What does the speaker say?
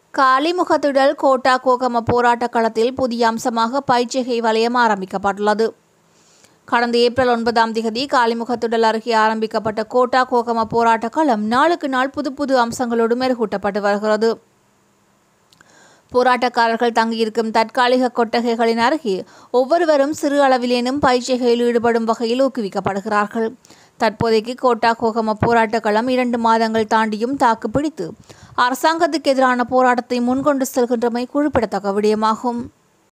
காலிமுகத்திடல் quota கோகம போராட்ட களத்தில் புதிய அம்சமாக பயிற்சிகை வலயம் ஆரம்பிக்கப்பட்டுள்ளது கடந்த ஏப்ரல் ஒன்பதாம் திகதி காலிமுகத்திடல் அருகே ஆரம்பிக்கப்பட்ட கோட்டா கோகம போராட்ட களம் நாளுக்கு நாள் புது புது அம்சங்களோடு மெருகூட்டப்பட்டு வருகிறது போராட்டக்காரர்கள் தங்கியிருக்கும் தற்காலிக கொட்டகைகளின் அருகே ஒவ்வொருவரும் சிறு அளவிலேனும் பயிற்சிகளில் ஈடுபடும் வகையில் ஊக்குவிக்கப்படுகிறார்கள் தற்போதைக்கு கோட்டா கோகம போராட்ட களம் இரண்டு மாதங்கள் தாண்டியும் தாக்குப்பிடித்து அரசாங்கத்துக்கு எதிரான போராட்டத்தை முன்கொண்டு செல்கின்றமை குறிப்பிடத்தக்க விடயமாகும்